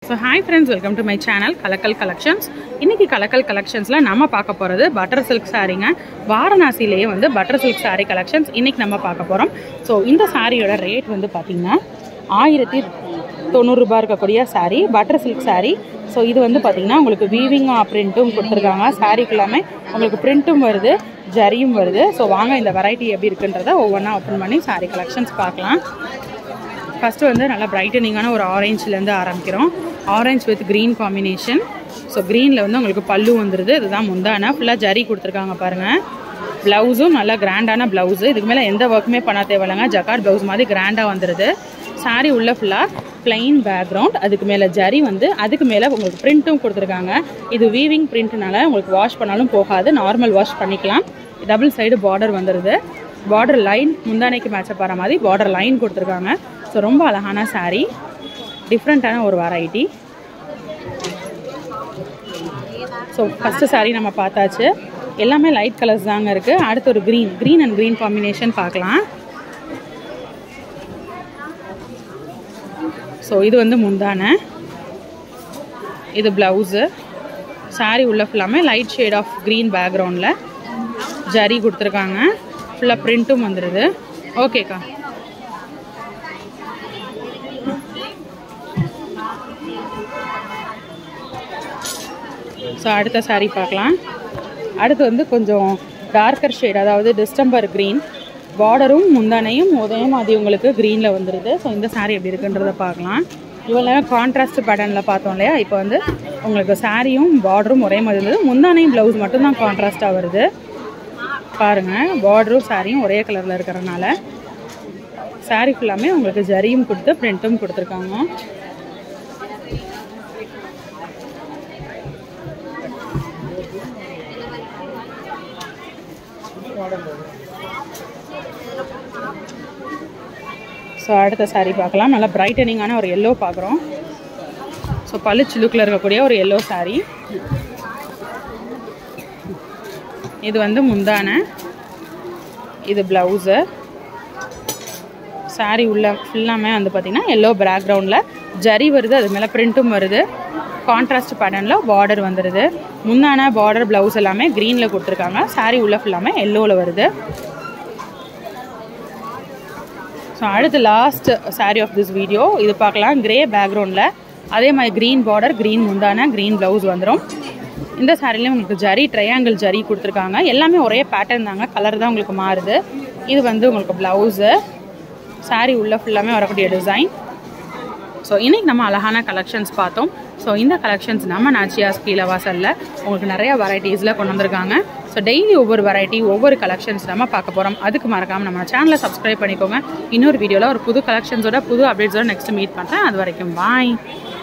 so hi friends welcome to my channel Kalakkal collections இன்னைக்கு கலக்கல் கலெக்ஷன்ஸில் நம்ம பார்க்க போகிறது பட்டர் சில்க் சாரீங்க வாரணாசிலேயே வந்து பட்டர் சில்க் saree கலெக்ஷன்ஸ் இன்னைக்கு நம்ம பார்க்க போகிறோம் ஸோ இந்த சாரியோட ரேட் வந்து பார்த்திங்கன்னா ஆயிரத்தி தொண்ணூறுரூபா இருக்கக்கூடிய saree butter silk saree so இது வந்து பார்த்திங்கன்னா உங்களுக்கு வீவிங் பிரிண்ட்டும் கொடுத்துருக்காங்க சாரீக்கு எல்லாமே உங்களுக்கு பிரிண்ட்டும் வருது ஜரியும் வருது ஸோ வாங்க இந்த வெரைட்டி எப்படி இருக்குன்றதை ஒவ்வொன்றா ஓப்பன் பண்ணி saree கலெக்ஷன்ஸ் பார்க்கலாம் ஃபஸ்ட்டு வந்து நல்லா பிரைட்டனிங்கான ஒரு ஆரஞ்சுலேருந்து ஆரம்பிக்கிறோம் orange with green combination so க்ரீனில் வந்து உங்களுக்கு பல்லு வந்துடுது இதுதான் முந்தான ஃபுல்லாக ஜரி கொடுத்துருக்காங்க பாருங்கள் ப்ளவுஸும் நல்லா கிராண்டான ப்ளவுஸு இதுக்கு மேலே எந்த ஒர்க்குமே பண்ண தேவையில்லைங்க ஜக்கார்ட் ப்ளவுஸ் மாதிரி கிராண்டாக வந்துடுது saree உள்ள ஃபுல்லாக plain பேக்ரவுண்ட் அதுக்கு மேலே ஜரி வந்து அதுக்கு மேலே உங்களுக்கு பிரிண்ட்டும் கொடுத்துருக்காங்க இது வீவிங் பிரிண்ட்னால உங்களுக்கு வாஷ் பண்ணாலும் போகாது நார்மல் வாஷ் பண்ணிக்கலாம் டபுள் சைடு பார்டர் வந்துடுது பார்டர் லைன் முந்தானைக்கு மேட்சப் ஆகிற மாதிரி பார்டர் லைன் கொடுத்துருக்காங்க ஸோ ரொம்ப அழகான saree டிஃப்ரெண்ட்டான ஒரு வெரைட்டி ஸோ ஃபஸ்ட்டு saree நம்ம பார்த்தாச்சு எல்லாமே லைட் கலர்ஸ் தாங்க இருக்குது அடுத்து ஒரு green green and green combination பார்க்கலாம் ஸோ இது வந்து முந்தான இது ப்ளவுஸு saree உள்ள ஃபுல்லாமே லைட் ஷேட் ஆஃப் க்ரீன் பேக்ரவுண்டில் ஜரி கொடுத்துருக்காங்க ஃபுல்லாக பிரிண்ட்டும் வந்துடுது ஓகேக்கா ஸோ அடுத்த saree பார்க்கலாம் அடுத்து வந்து கொஞ்சம் டார்க்கர் ஷேட் அதாவது டிஸ்டம்பர் க்ரீன் பார்டரும் முந்தானையும் உதயம் அது உங்களுக்கு க்ரீனில் வந்துடுது ஸோ இந்த saree எப்படி இருக்குன்றதை பார்க்கலாம் இவ்வளோ கான்ட்ராஸ்ட் பேட்டர்னில் பார்த்தோம் இல்லையா இப்போ வந்து உங்களுக்கு சாரியும் பார்டரும் ஒரே மாதிரி இருந்தது முந்தானையும் ப்ளவுஸ் மட்டும்தான் கான்ட்ராஸ்ட்டாக வருது பாருங்கள் பார்டரும் சாரியும் ஒரே கலரில் இருக்கிறனால saree ஃபுல்லாமே உங்களுக்கு ஜரியும் கொடுத்து பிரிண்ட்டும் கொடுத்துருக்காங்க ஸோ அடுத்த saree பார்க்கலாம் நல்லா பிரைட்டனிங்கான ஒரு எல்லோ பார்க்குறோம் ஸோ பளிச்சு லுக்கில் இருக்கக்கூடிய ஒரு எல்லோ saree இது வந்து முந்தான இது ப்ளவுஸு saree உள்ள ஃபுல்லாமே வந்து பார்த்திங்கன்னா எல்லோ பேக்ரவுண்டில் ஜரி வருது அது மேலே பிரிண்ட்டும் வருது கான்ட்ராஸ்ட் பேட்டர்னில் பார்டர் வந்துடுது முந்தான பார்டர் ப்ளவுஸ் எல்லாமே க்ரீனில் கொடுத்துருக்காங்க saree உள்ள ஃபுல்லாமே எல்லோவில் வருது ஸோ அடுத்து last saree of this video இது பார்க்கலாம் கிரே பேக்ரவுண்டில் அதே மாதிரி க்ரீன் பார்டர் க்ரீன் முந்தான க்ரீன் ப்ளவுஸ் வந்துடும் இந்த சாரிலையும் உங்களுக்கு ஜரி ட்ரையாங்கிள் ஜரி கொடுத்துருக்காங்க எல்லாமே ஒரே பேட்டர்ன் தாங்க கலர் தான் உங்களுக்கு மாறுது இது வந்து உங்களுக்கு ப்ளவுஸு saree உள்ள ஃபுல்லாமே வரக்கூடிய டிசைன் ஸோ இன்றைக்கி நம்ம அழகான கலெக்ஷன்ஸ் பார்த்தோம் ஸோ இந்த கலெக்ஷன்ஸ் நம்ம நாச்சியாஸ் கீழே வாசலில் உங்களுக்கு நிறைய வெரைட்டிஸில் கொண்டு வந்திருக்காங்க ஸோ டெய்லி ஒவ்வொரு வெரைட்டி ஒவ்வொரு கலெக்ஷன்ஸ் நம்ம பார்க்க போகிறோம் அதுக்கு மறக்காமல் நம்ம சேனலை சப்ஸ்கிரைப் பண்ணிக்கோங்க இன்னொரு வீடியோவில் ஒரு புது கலெக்ஷன்ஸோட புது அப்டேட்ஸோட நெக்ஸ்ட் மீட் பண்ணுறேன் அது வரைக்கும் பாய்